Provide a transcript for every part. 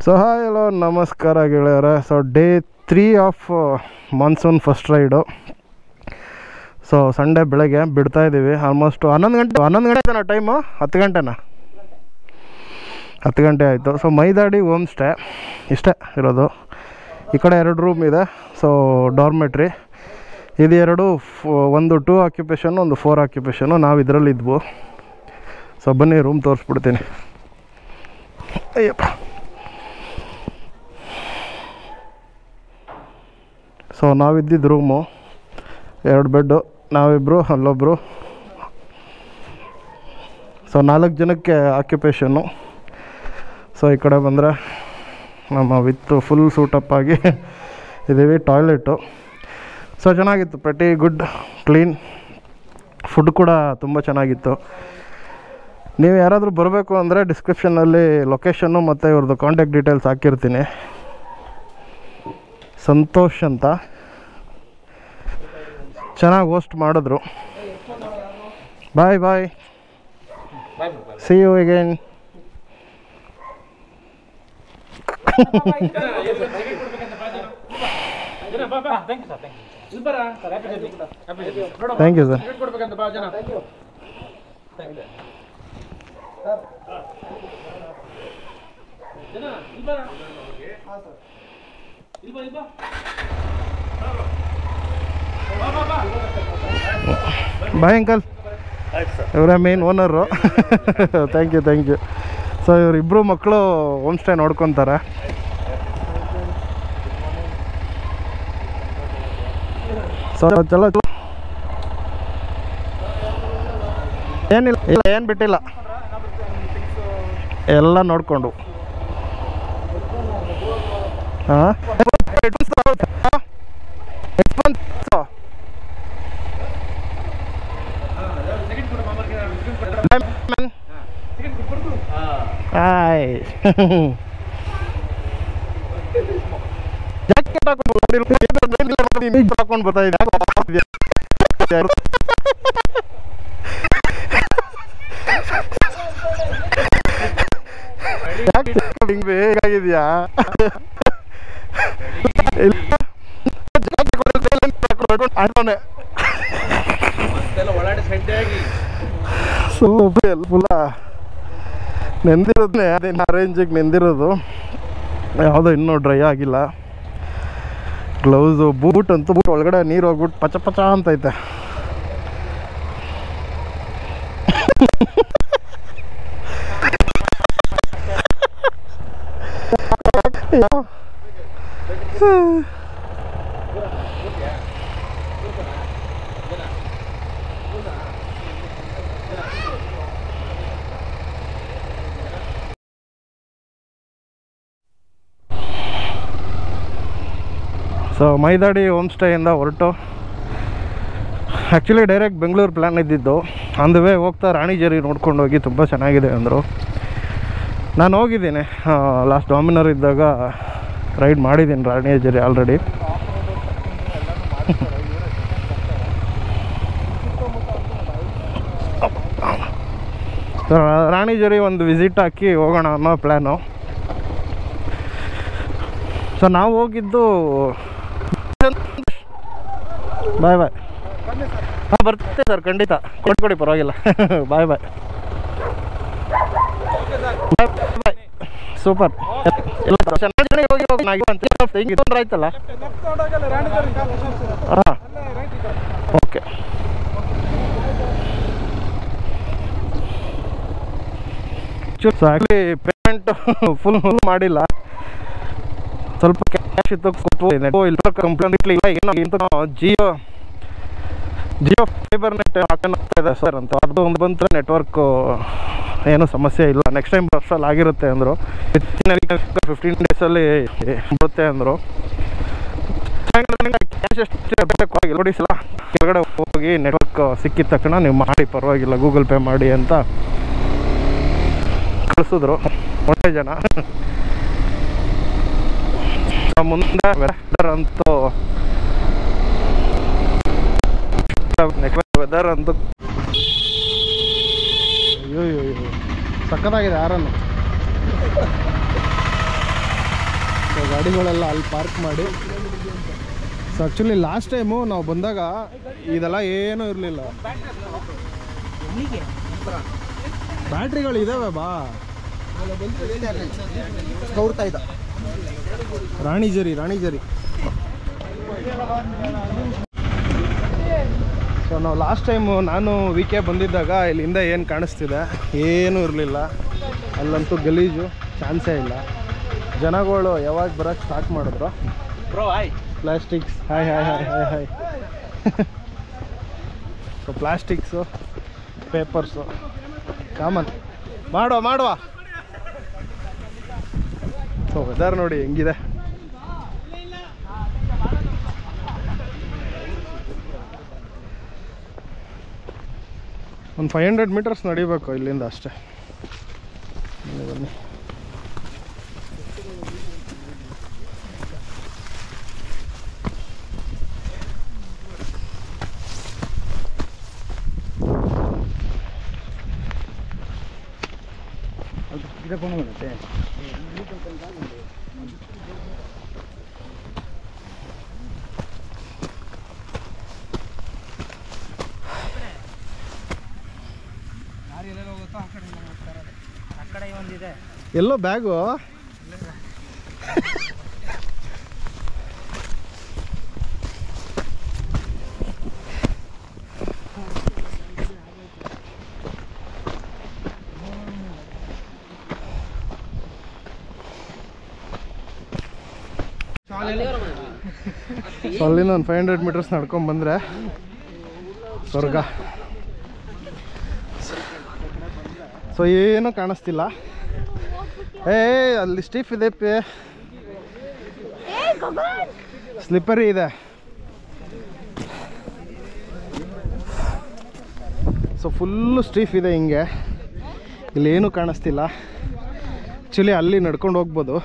So hi hello ನಮಸ್ಕಾರ ಗೆಳೆಯರೆ so day three of monsoon first ride so Sunday ಬೆಳಗ್ಗೆ ಬಿಡ್ತಾ ಇದ್ದೀವಿ ಆಲ್ಮೋಸ್ಟ್ ಹನ್ನೊಂದು ಗಂಟೆ ಹನ್ನೊಂದು ಗಂಟೆ ಆಯ್ತಾನ ಟೈಮು ಹತ್ತು ಗಂಟೆನಾ ಹತ್ತು ಗಂಟೆ ಆಯಿತು ಸೊ ಮೈದಾಡಿ ಹೋಮ್ ಸ್ಟೇ ಇಷ್ಟೇ ಇರೋದು ಈ ಕಡೆ ಎರಡು ರೂಮ್ ಇದೆ ಸೊ ಡಾರ್ಮೆಟ್ರಿ ಇದು ಎರಡು ಫ್- ಒಂದು ಟೂ ಆಕ್ಯುಪೇಷನ್ ಒಂದು ಫೋರ್ ಆಕ್ಯುಪೇಷನು ನಾವು ಇದರಲ್ಲಿ ಇದ್ವು ಸೊ ಬನ್ನಿ ರೂಮ್ ತೋರಿಸ್ಬಿಡ್ತೀನಿ ಅಯ್ಯಪ್ಪ ಸೊ ನಾವಿದ್ದಿದ್ದು ರೂಮು ಎರಡು ಬೆಡ್ಡು ನಾವಿಬ್ಬರು ಅಲ್ಲೊಬ್ಬರು ಸೊ ನಾಲ್ಕು ಜನಕ್ಕೆ ಆಕ್ಯುಪೇಷನ್ನು ಸೊ ಈ ಕಡೆ ಬಂದರೆ ನಮ್ಮ ವಿತ್ ಫುಲ್ ಸೂಟಪ್ ಆಗಿ ಇದ್ದೀವಿ ಟಾಯ್ಲೆಟು ಸೊ ಚೆನ್ನಾಗಿತ್ತು ಪ್ರತಿ ಗುಡ್ ಕ್ಲೀನ್ ಫುಡ್ ಕೂಡ ತುಂಬ ಚೆನ್ನಾಗಿತ್ತು ನೀವು ಯಾರಾದರೂ ಬರಬೇಕು ಅಂದರೆ ಡಿಸ್ಕ್ರಿಪ್ಷನಲ್ಲಿ ಲೊಕೇಶನ್ನು ಮತ್ತು ಇವ್ರದ್ದು ಕಾಂಟ್ಯಾಕ್ಟ್ ಡೀಟೇಲ್ಸ್ ಹಾಕಿರ್ತೀನಿ ಸಂತೋಷ್ ಅಂತ ಚೆನ್ನಾಗಿ ಹೋಸ್ಟ್ ಮಾಡಿದ್ರು bye bye see you again thank you sir bye uncle ಇವರೇ main owner thank you thank you so ಇವರಿಬ್ಬರು ಮಕ್ಕಳು ಹೋಮ್ ಸ್ಟೇ ನೋಡ್ಕೊತಾರೆ ಸೊ ಚಲೋ ಚಲೋ ಏನಿಲ್ಲ ಇಲ್ಲ ಏನು ಬಿಟ್ಟಿಲ್ಲ ಎಲ್ಲ ನೋಡಿಕೊಂಡು ಹಾಂ ಹಾಯ್ ಜಾಕೆಟ್ ಹಾಕೊಂಡು ಹಾಕೊಂಡು ಬರ್ತಾ ಇದ್ದೆ ಯಾಕೆ ಹಿಂಗ್ ಬೇಕಾಗಿದ್ಯಾ ಇಲ್ಲ ಆಡ್ಕೊಂಡೆ ಸೊ ಫುಲ್ಲ ನೆಂದಿರೋದನ್ನೇ ಅದೇನು ಅರೇಂಜಿಗೆ ನೆಂದಿರೋದು ಯಾವುದೋ ಇನ್ನೂ ಡ್ರೈ ಆಗಿಲ್ಲ ಗ್ಲೌಸು ಬೂಟ್ ಅಂತೂ ಬೂಟ್ ಒಳಗಡೆ ನೀರು ಹೋಗ್ಬಿಟ್ಟು ಪಚ ಪಚ ಅಂತೈತೆ ಸೊ ಮೈದಾಡಿ ಹೋಮ್ ಸ್ಟೇಯಿಂದ ಹೊರಟು ಆ್ಯಕ್ಚುಲಿ ಡೈರೆಕ್ಟ್ ಬೆಂಗಳೂರು ಪ್ಲ್ಯಾನ್ ಇದ್ದಿದ್ದು ಆನ್ ದ ವೇ ಹೋಗ್ತಾ ರಾಣಿಜೇರಿ ನೋಡ್ಕೊಂಡು ಹೋಗಿ ತುಂಬ ಚೆನ್ನಾಗಿದೆ ಅಂದರು ನಾನು ಹೋಗಿದ್ದೀನಿ ಲಾಸ್ಟ್ ಡಾಮಿನರ್ ಇದ್ದಾಗ ರೈಡ್ ಮಾಡಿದ್ದೀನಿ ರಾಣಿಜೇರಿ ಆಲ್ರೆಡಿ ರಾಣಿಜೇರಿ ಒಂದು ವಿಸಿಟ್ ಹಾಕಿ ಹೋಗೋಣ ಅನ್ನೋ ಪ್ಲ್ಯಾನು ಸೊ ನಾವು ಹೋಗಿದ್ದು ಬಾಯ್ ಬಾಯ್ ಹಾಂ ಬರ್ತೀನಿ ಸರ್ ಖಂಡಿತ ಕೊಟ್ಕೊಡಿ ಪರವಾಗಿಲ್ಲ ಬಾಯ್ ಬಾಯ್ ಬಾಯ್ ಬಾಯ್ ಸೂಪರ್ ಎಲ್ಲ ಚೆನ್ನಾಗಿ ಹೋಗಿ ಹೋಗಿ ನಾಗಿ ಅಂತ ಹಿಂಗೆ ತೊಂದರೆ ಆಯ್ತಲ್ಲ ಹಾಂ okay so actually payment full full ಮಾಡಿಲ್ಲ ಸ್ವಲ್ಪ ಕ್ಯಾಶ್ ಇತ್ತು ಕೊಟ್ಟು ನೆಟ್ ಇಲ್ಲ ಕಂಪ್ಲೇಂಟ್ ಇಲ್ಲ ಏನೋ ಇಂತ ಜಿಯೋ ಜಿಯೋ ಫೈಬರ್ ನೆಟ್ ಹಾಕೋಗ್ತಾ ಇದೆ ಸರ್ ಅಂತ ಅದು ಒಂದು ಬಂತು ನೆಟ್ವರ್ಕು ಏನೂ ಸಮಸ್ಯೆ ಇಲ್ಲ ನೆಕ್ಸ್ಟ್ ಟೈಮ್ ಬಸ್ಸಲ್ಲಿ ಆಗಿರುತ್ತೆ ಅಂದರು ಫಿಫ್ಟೀನ್ ಡೇಸಲ್ಲಿ ಬರುತ್ತೆ ಅಂದರು ಕ್ಯಾಶ್ ಎಷ್ಟು ಬೇಕು ನೋಡಿ ಸಲ ಕೆಳಗಡೆ ಹೋಗಿ ನೆಟ್ವರ್ಕ್ ಸಿಕ್ಕಿದ ತಕ್ಷಣ ನೀವು ಮಾಡಿ ಪರವಾಗಿಲ್ಲ ಗೂಗಲ್ ಪೇ ಮಾಡಿ ಅಂತ ಕಳಿಸಿದ್ರು ಒಳ್ಳೆ ಜನ ಮುಂದೆ ವೆದರ್ ಅಂತೂ ವೆದರ್ ಅಂತೂ ಅಯ್ಯೋ ಅಯ್ಯೋ ಅಯ್ಯೋ ಸಕ್ಕತ್ತಾಗಿದೆ ಯಾರನ್ನು ಸೊ ಗಾಡಿಗಳೆಲ್ಲ ಅಲ್ಲಿ ಪಾರ್ಕ್ ಮಾಡಿ ಸೊ ಆ್ಯಕ್ಚುಲಿ ಲಾಸ್ಟ್ ಟೈಮು ನಾವು ಬಂದಾಗ ಇದೆಲ್ಲ ಏನೂ ಇರಲಿಲ್ಲ ಬ್ಯಾಟ್ರಿಗಳು ಇದಾವೆ ಬಾ ಕೌರ್ತಾ ಇದ್ದ ರಾಣಿಜರಿ ರಾಣಿಜರಿ ಸೊ ನಾವು ಲಾಸ್ಟ್ ಟೈಮು ನಾನು ವಿ ಕೆ ಬಂದಿದ್ದಾಗ ಇಲ್ಲಿಂದ ಏನು ಕಾಣಿಸ್ತಿದೆ ಏನೂ ಇರಲಿಲ್ಲ ಅಲ್ಲಂತೂ ಗಲೀಜು ಚಾನ್ಸೇ ಇಲ್ಲ ಜನಗಳು ಯಾವಾಗ ಬರೋಕ್ಕೆ ಸ್ಟಾರ್ಟ್ ಮಾಡಿದ್ರು ಬ್ರೋ ಆಯ್ plastics hi hi hi hi hi so plastics papers common ಮಾಡುವ ಮಾಡುವ ಸೊ ವೆದರ್ ನೋಡಿ ಹೆಂಗಿದೆ ಒಂದು ಫೈವ್ ಹಂಡ್ರೆಡ್ ಮೀಟರ್ಸ್ ನಡಿಬೇಕು ಇಲ್ಲಿಂದ ಅಷ್ಟೇ ಬನ್ನಿ, ಬನ್ನಿ ಇದಕ್ಕೊಂದು ಬರುತ್ತೆ ಆ ಕಡೆ ಒಂದಿದೆ ಎಲ್ಲೋ ಬ್ಯಾಗು ಸೊ ಅಲ್ಲಿಂದ ಒಂದು ಫೈವ್ ಹಂಡ್ರೆಡ್ ಮೀಟರ್ಸ್ ನಡ್ಕೊಂಡು ಬಂದರೆ ಸ್ವರ್ಗ ಸೊ ಏನೂ ಕಾಣಿಸ್ತಿಲ್ಲ ಏ ಅಲ್ಲಿ ಸ್ಟಿಫ್ ಇದೆ ಪೇ ಸ್ಲಿಪ್ಪರಿ ಇದೆ ಸೊ ಫುಲ್ಲು ಸ್ಟೀಫ್ ಇದೆ ಹಿಂಗೆ ಇಲ್ಲಿ ಏನೂ ಕಾಣಿಸ್ತಿಲ್ಲ ಆ್ಯಕ್ಚುಲಿ ಅಲ್ಲಿ ನಡ್ಕೊಂಡು ಹೋಗ್ಬೋದು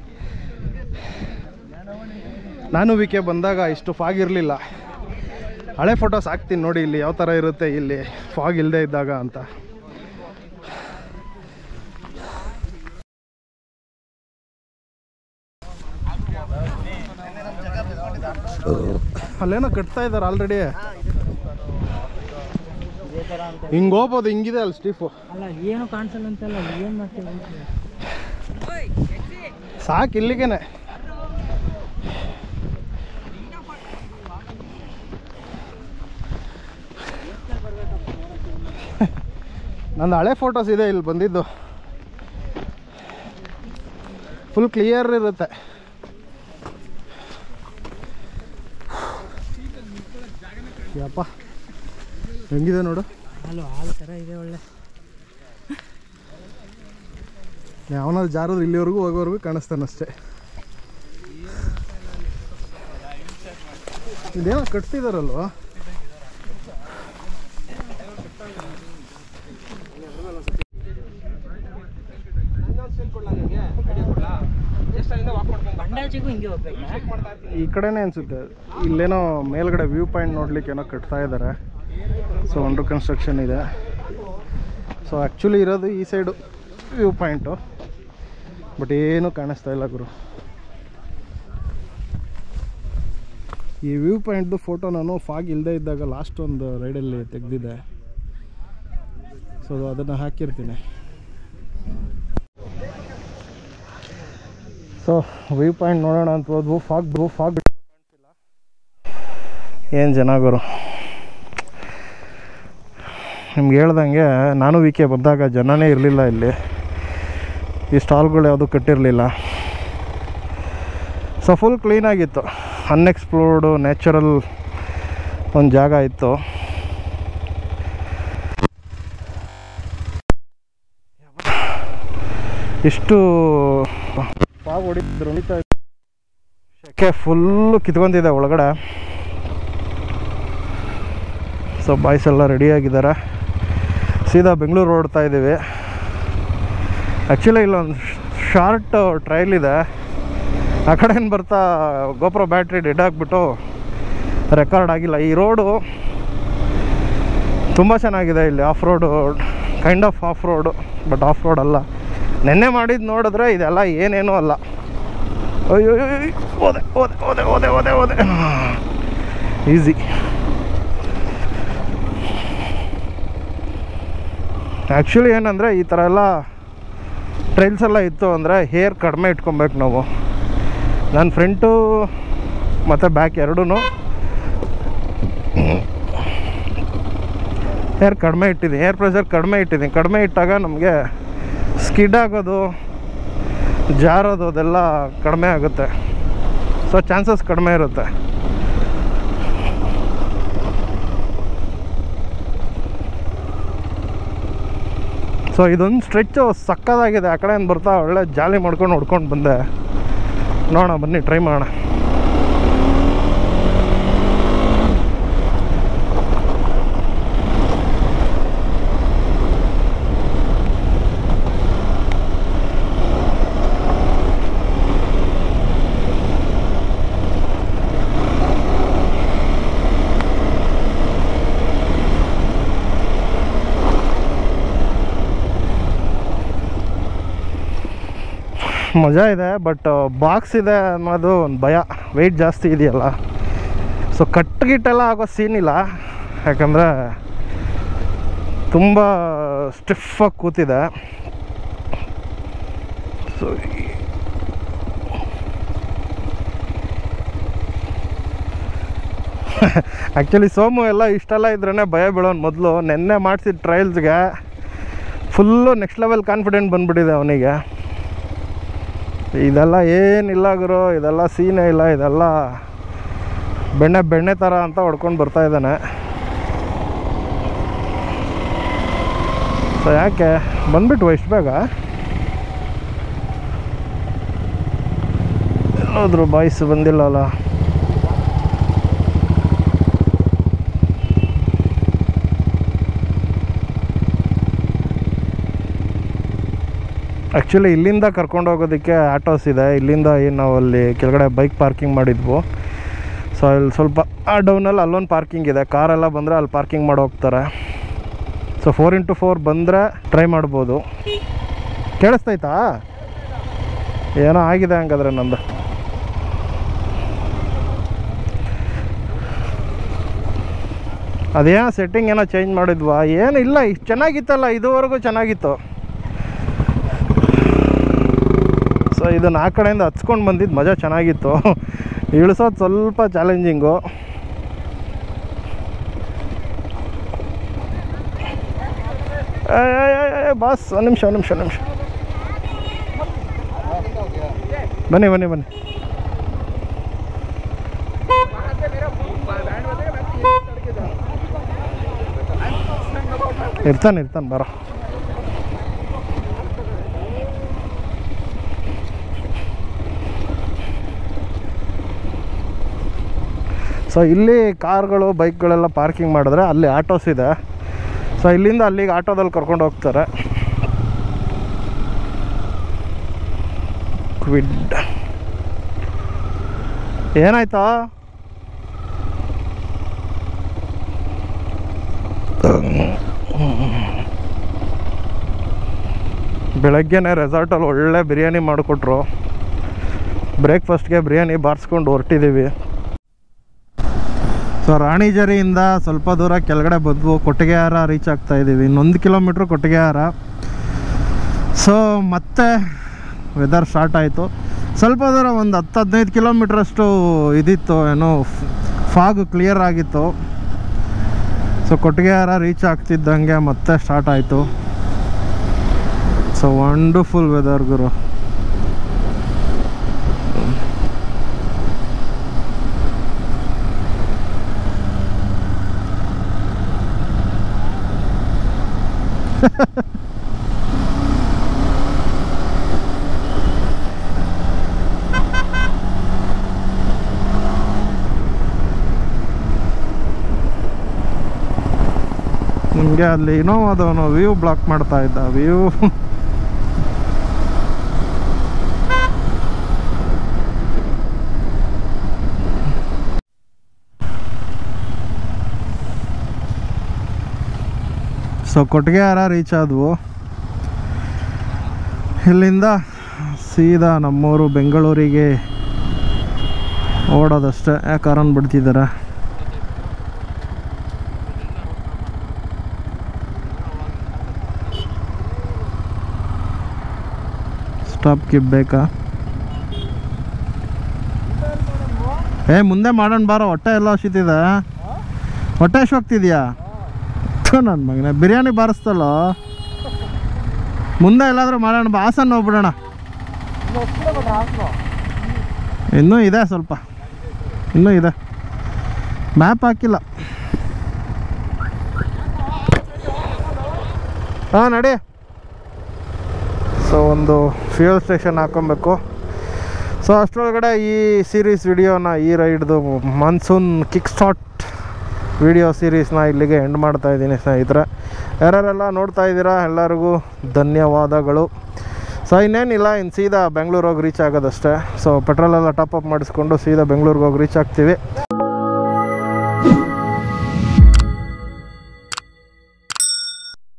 ನಾನು ವಿಕೆ ಬಂದಾಗ ಇಷ್ಟು ಫಾಗ್ ಇರಲಿಲ್ಲ ಹಳೆ ಫೋಟೋಸ್ ಹಾಕ್ತೀನಿ ನೋಡಿ ಇಲ್ಲಿ ಯಾವ ಥರ ಇರುತ್ತೆ ಇಲ್ಲಿ ಫಾಗ್ ಇಲ್ಲದೆ ಇದ್ದಾಗ ಅಂತ ಅಲ್ಲೇನೋ ಕಟ್ತಾ ಇದ್ದಾರೆ ಆಲ್ರೆಡಿ ಇದೇ ಥರ ಅಂತ ಹಿಂಗೆ ಹೋಗ್ಬೋದು ಹಿಂಗಿದೆ ಅಲ್ಲಿ ಸ್ಟೀಫು ಅಲ್ಲ ಏನು ಕಾಣಿಸಲ್ಲ ಅಂತಲ್ಲ ಏನು ಮಾಡ್ತೀವಿ ಸಾಕು ಇಲ್ಲಿಗೇನೆ ನಂದು ಹಳೆ ಫೋಟೋಸ್ ಇದೆ ಇಲ್ಲಿ ಬಂದಿದ್ದು ಫುಲ್ ಕ್ಲಿಯರ್ ಇರುತ್ತೆ ಯಪ್ಪ ಹೆಂಗಿದೆ ನೋಡು ಹಾಲು ಹಾಲು ಥರ ಇದೆ ಒಳ್ಳೆ ಯಾವನಾದ್ರು ಜಾರದು ಇಲ್ಲಿವರೆಗೂ ಹೋಗೋವರೆಗೂ ಕಾಣಿಸ್ತಾನಷ್ಟೇ ಇದೇನೋ ಕಟ್ತಿದಾರಲ್ವ ಬಂಡಾಜಿಗೂ ಹಿಂಗೆ ಹೋಗ್ಬೇಕಾ ಈ ಕಡೆನೇ ಅನ್ಸುತ್ತೆ ಇಲ್ಲೇನೋ ಮೇಲ್ಗಡೆ ವ್ಯೂ ಪಾಯಿಂಟ್ ನೋಡ್ಲಿಕ್ಕೆ ಏನೋ ಕಟ್ತಾ ಇದ್ದಾರೆ ಸೊ ಅಂಡರ್ ಕನ್ಸ್ಟ್ರಕ್ಷನ್ ಇದೆ ಸೊ ಆ್ಯಕ್ಚುಲಿ ಇರೋದು ಈ ಸೈಡು ವ್ಯೂ ಪಾಯಿಂಟು ಬಟ್ ಏನೂ ಕಾಣಿಸ್ತಾ ಇಲ್ಲ ಗುರು ಈ ವ್ಯೂ ಪಾಯಿಂಟ್ದು ಫೋಟೋ ನಾನು ಫಾಗ್ ಇಲ್ಲದೆ ಇದ್ದಾಗ ಲಾಸ್ಟ್ ಒಂದು ರೈಡಲ್ಲಿ ತೆಗೆದಿದ್ದೆ ಸೊ ಅದನ್ನು ಹಾಕಿರ್ತೀನಿ ಸೊ ವ್ಯೂ ಪಾಯಿಂಟ್ ನೋಡೋಣ ಅಂತ ಹೋದ್ವು ಫಾಗ್ ಬ್ರೂ ಫಾಗ್ ಏನು ಜನ ಗುರು ನಿಮ್ಗೆ ಹೇಳ್ದಂಗೆ ನಾನು ವಿಕೆ ಬಂದಾಗ ಜನನೇ ಇರಲಿಲ್ಲ ಇಲ್ಲಿ ಈ ಸ್ಟಾಲ್ಗಳು ಯಾವುದು ಕಟ್ಟಿರಲಿಲ್ಲ ಸೊ ಫುಲ್ ಕ್ಲೀನಾಗಿತ್ತು ಅನ್ಎಕ್ಸ್ಪ್ಲೋರ್ಡು ನ್ಯಾಚುರಲ್ ಒಂದು ಜಾಗ ಇತ್ತು ಇಷ್ಟು ಫಾಗ್ ಹೊಡಿದ್ರು ಹೊಡಿತಾ ಇತ್ತು. ಶೆಕೆ ಫುಲ್ಲು ಕಿತ್ಕೊಂತಿದೆ ಒಳಗಡೆ ಸೊ ಬಾಯ್ಸ್ ಎಲ್ಲ ರೆಡಿಯಾಗಿದ್ದಾರೆ ಸೀದಾ ಬೆಂಗಳೂರು ಹೊರಡ್ತಾ ಇದ್ದೀವಿ ಆ್ಯಕ್ಚುಲಿ ಇಲ್ಲೊಂದು ಶಾರ್ಟ್ ಟ್ರೈಲ್ ಇದೆ ಆ ಕಡೆಯಿಂದ ಬರ್ತಾ ಗೋಪ್ರೋ ಬ್ಯಾಟ್ರಿ ಡೆಡ್ ಆಗಿಬಿಟ್ಟು ರೆಕಾರ್ಡ್ ಆಗಿಲ್ಲ ಈ ರೋಡು ತುಂಬ ಚೆನ್ನಾಗಿದೆ ಇಲ್ಲಿ off road kind of off road but off road ಅಲ್ಲ ನೆನ್ನೆ ಮಾಡಿದ್ದು ನೋಡಿದ್ರೆ ಇದೆಲ್ಲ ಏನೇನೂ ಅಲ್ಲ ಅಯ್ಯೋ ಓದೆ ಓದೆ ಓದೆ ಓದೆ ಓದೆ ಓದೆ ಈಸಿ ಆ್ಯಕ್ಚುಲಿ ಏನಂದರೆ ಈ ಥರ ಎಲ್ಲ ಟ್ರೈಲ್ಸ್ ಎಲ್ಲ ಇತ್ತು ಅಂದರೆ ಹೇರ್ ಕಡಿಮೆ ಇಟ್ಕೊಬೇಕು ನಾವು ನನ್ನ ಫ್ರಂಟು ಮತ್ತು ಬ್ಯಾಕ್ ಎರಡೂ ಏರ್ ಕಡಿಮೆ ಇಟ್ಟಿದ್ದೀನಿ ಏರ್ ಪ್ರೆಷರ್ ಕಡಿಮೆ ಇಟ್ಟಿದ್ದೀನಿ ಕಡಿಮೆ ಇಟ್ಟಾಗ ನಮಗೆ ಸ್ಕಿಡ್ ಆಗೋದು ಜಾರೋದು ಅದೆಲ್ಲ ಕಡಿಮೆ ಆಗುತ್ತೆ ಸೊ ಚಾನ್ಸಸ್ ಕಡಿಮೆ ಇರುತ್ತೆ ಸೊ ಇದೊಂದು ಸ್ಟ್ರೆಚ್ಚು ಸಕ್ಕದಾಗಿದೆ ಆ ಕಡೆಯಿಂದ ಬರ್ತಾ ಒಳ್ಳೆ ಜಾಲಿ ಮಾಡ್ಕೊಂಡು ಹೊಡ್ಕೊಂಡು ಬಂದೆ ನೋಡೋಣ ಬನ್ನಿ ಟ್ರೈ ಮಾಡೋಣ ಮಜಾ ಇದೆ ಬಟ್ ಬಾಕ್ಸ್ ಇದೆ ಅನ್ನೋದು ಒಂದು ಭಯ ವೆಯ್ಟ್ ಜಾಸ್ತಿ ಇದೆಯಲ್ಲ ಸೊ ಕಟ್ ಗಿಟ್ಟೆಲ್ಲ ಆಗೋ ಸೀನ್ ಇಲ್ಲ ಯಾಕಂದರೆ ತುಂಬ ಸ್ಟಿಫಾಗಿ ಕೂತಿದೆ ಸೊ ಆ್ಯಕ್ಚುಲಿ ಸೋಮು ಎಲ್ಲ ಇಷ್ಟೆಲ್ಲ ಇದ್ರೇ ಭಯ ಬೀಳೋನು ಮೊದಲು ನೆನ್ನೆ ಮಾಡಿಸಿದ ಟ್ರಯಲ್ಸ್ಗೆ ಫುಲ್ಲು ನೆಕ್ಸ್ಟ್ ಲೆವೆಲ್ ಕಾನ್ಫಿಡೆಂಟ್ ಬಂದ್ಬಿಟ್ಟಿದೆ ಅವನಿಗೆ ಇದೆಲ್ಲ ಏನಿಲ್ಲ ಗುರು ಇದೆಲ್ಲ ಸೀನೇ ಇಲ್ಲ ಇದೆಲ್ಲ ಬೆಣ್ಣೆ ಬೆಣ್ಣೆ ಥರ ಅಂತ ಹೊಡ್ಕೊಂಡು ಬರ್ತಾ ಇದ್ದಾನೆ ಸೊ ಯಾಕೆ ಬಂದ್ಬಿಟ್ಟು ಎಷ್ಟು ಬೇಗ ಎಲ್ಲೋದ್ರು ಬಾಯ್ಸ್ ಬಂದಿಲ್ಲಲ್ಲ ಆ್ಯಕ್ಚುಲಿ ಇಲ್ಲಿಂದ ಕರ್ಕೊಂಡು ಹೋಗೋದಕ್ಕೆ ಆಟೋಸ್ ಇದೆ ಇಲ್ಲಿಂದ ಏನು ನಾವು ಅಲ್ಲಿ ಕೆಳಗಡೆ ಬೈಕ್ ಪಾರ್ಕಿಂಗ್ ಮಾಡಿದ್ವು ಸೊ ಇಲ್ಲಿ ಸ್ವಲ್ಪ ಆ ಡೌನಲ್ಲಿ ಅಲ್ಲೊಂದು ಪಾರ್ಕಿಂಗ್ ಇದೆ ಕಾರೆಲ್ಲ ಬಂದರೆ ಅಲ್ಲಿ ಪಾರ್ಕಿಂಗ್ ಮಾಡಿ ಹೋಗ್ತಾರೆ ಸೊ ಫೋರ್ ಇಂಟು ಫೋರ್ ಬಂದರೆ ಟ್ರೈ ಮಾಡ್ಬೋದು ಕೇಳಿಸ್ತೈತಾ ಏನೋ ಆಗಿದೆ ಹಂಗಾದ್ರೆ ನಂದು ಅದೇನೋ ಸೆಟ್ಟಿಂಗ್ ಏನೋ ಚೇಂಜ್ ಮಾಡಿದ್ವಾ ಏನು ಇಲ್ಲ ಇಷ್ಟು ಚೆನ್ನಾಗಿತ್ತಲ್ಲ ಇದುವರೆಗೂ ಚೆನ್ನಾಗಿತ್ತು ಸೊ ಇದನ್ನು ಆ ಕಡೆಯಿಂದ ಹಚ್ಕೊಂಡು ಬಂದಿದ್ದು ಮಜಾ ಚೆನ್ನಾಗಿತ್ತು ಇಳಿಸೋದು ಸ್ವಲ್ಪ ಚಾಲೆಂಜಿಂಗು ಬಾಸ್ ಒಂದು ನಿಮಿಷ ಒಂದು ನಿಮಿಷ ಒಂದು ನಿಮಿಷ ಬನ್ನಿ ಬನ್ನಿ ಬನ್ನಿ ಇರ್ತಾನೆ ಇರ್ತಾನೆ ಬರೋ ಸೊ ಇಲ್ಲಿ ಕಾರ್ಗಳು ಬೈಕ್ಗಳೆಲ್ಲ ಪಾರ್ಕಿಂಗ್ ಮಾಡಿದ್ರೆ ಅಲ್ಲಿ ಆಟೋಸ್ ಇದೆ ಸೊ ಇಲ್ಲಿಂದ ಅಲ್ಲಿಗೆ ಆಟೋದಲ್ಲಿ ಕರ್ಕೊಂಡು ಹೋಗ್ತಾರೆ ಕ್ವಿಡ್ ಏನಾಯ್ತಾ ಬೆಳಗ್ಗೆನೆ ರೆಸಾರ್ಟಲ್ಲಿ ಒಳ್ಳೆ ಬಿರಿಯಾನಿ ಮಾಡಿಕೊಟ್ರು ಬ್ರೇಕ್ಫಾಸ್ಟ್ಗೆ ಬಿರಿಯಾನಿ ಬಾರಿಸ್ಕೊಂಡು ಹೊರಟಿದ್ದೀವಿ ಸೊ ರಾಣಿಜರಿಯಿಂದ ಸ್ವಲ್ಪ ದೂರ ಕೆಳಗಡೆ ಬಂದ್ವು ಕೊಟ್ಟಿಗೆಹಾರ ರೀಚ್ ಆಗ್ತಾ ಇದ್ದೀವಿ ಇನ್ನೊಂದು ಕಿಲೋಮೀಟ್ರ್ ಕೊಟ್ಟಿಗೆಹಾರ ಸೊ ಮತ್ತೆ ವೆದರ್ ಸ್ಟಾರ್ಟ್ ಆಯಿತು ಸ್ವಲ್ಪ ದೂರ ಒಂದು ಹತ್ತು ಹದಿನೈದು ಕಿಲೋಮೀಟ್ರಷ್ಟು ಇದಿತ್ತು ಏನೋ ಫಾಗ್ ಕ್ಲಿಯರ್ ಆಗಿತ್ತು ಸೊ ಕೊಟ್ಟಿಗೆಹಾರ ರೀಚ್ ಆಗ್ತಿದ್ದಂಗೆ ಮತ್ತೆ ಸ್ಟಾರ್ಟ್ ಆಯಿತು ಸೊ ವಂಡರ್ಫುಲ್ ವೆದರ್ ಗುರು ನಿಮಗೆ ಅಲ್ಲಿ ಇನೋವಾದವನು ವ್ಯೂ ಬ್ಲಾಕ್ ಮಾಡ್ತಾ ಇದ್ದ ವ್ಯೂ ಸೊ ಕೊಟ್ಟಿಗೆಹಾರ ರೀಚ್ ಆದವು ಇಲ್ಲಿಂದ ಸೀದಾ ನಮ್ಮೂರು ಬೆಂಗಳೂರಿಗೆ ಓಡೋದಷ್ಟೇ ಯಾಕೆ ಹಾರನ್ ಬಿಡ್ತಿದ್ದಾರೆ ಸ್ಟಾಪ್ ಗಿಪ್ ಬೇಕಾ ಏ ಮುಂದೆ ಮಾಡೋಣ ಬಾರೋ ಹೊಟ್ಟೆ ಎಲ್ಲ ಹಸಿತಿದೆ ಹೊಟ್ಟೆ ಎಷ್ಟು ಹೋಗ್ತಿದ್ಯಾ ನನ್ನ ಮಗನೇ ಬಿರಿಯಾನಿ ಬಾರಿಸ್ತಲ್ಲ ಮುಂದೆ ಎಲ್ಲಾದರೂ ಮಾಡೋಣ ಬಾ ಹಾಸನ್ ಹೋಗ್ಬಿಡೋಣ ಇನ್ನೂ ಇದೆ ಸ್ವಲ್ಪ ಇನ್ನೂ ಇದೆ ಮ್ಯಾಪ್ ಹಾಕಿಲ್ಲ ಹಾಂ ನಡಿ ಸೊ ಒಂದು ಫ್ಯೂಯಲ್ ಸ್ಟೇಷನ್ ಹಾಕೊಬೇಕು ಸೊ ಅಷ್ಟರೊಳಗಡೆ ಈ ಸೀರೀಸ್ ವಿಡಿಯೋನ ಈ ರೈಡ್ದು ಮಾನ್ಸೂನ್ ಕಿಕ್ ಸ್ಟಾರ್ಟ್ ವಿಡಿಯೋ ಸೀರೀಸ್ನ ಇಲ್ಲಿಗೆ ಎಂಡ್ ಮಾಡ್ತಾ ಇದ್ದೀನಿ ಸ್ನೇಹಿತರೆ ಯಾರ್ಯಾರೆಲ್ಲ ನೋಡ್ತಾ ಇದ್ದೀರಾ ಎಲ್ಲರಿಗೂ ಧನ್ಯವಾದಗಳು ಸೊ ಇನ್ನೇನಿಲ್ಲ ಇನ್ನು ಸೀದಾ ಬೆಂಗಳೂರು ಹೋಗಿ ರೀಚ್ ಆಗೋದಷ್ಟೇ ಸೊ ಪೆಟ್ರೋಲೆಲ್ಲ ಟಾಪ್ ಅಪ್ ಮಾಡಿಸ್ಕೊಂಡು ಸೀದಾ ಬೆಂಗಳೂರಿಗೆ ಹೋಗಿ ರೀಚ್ ಆಗ್ತೀವಿ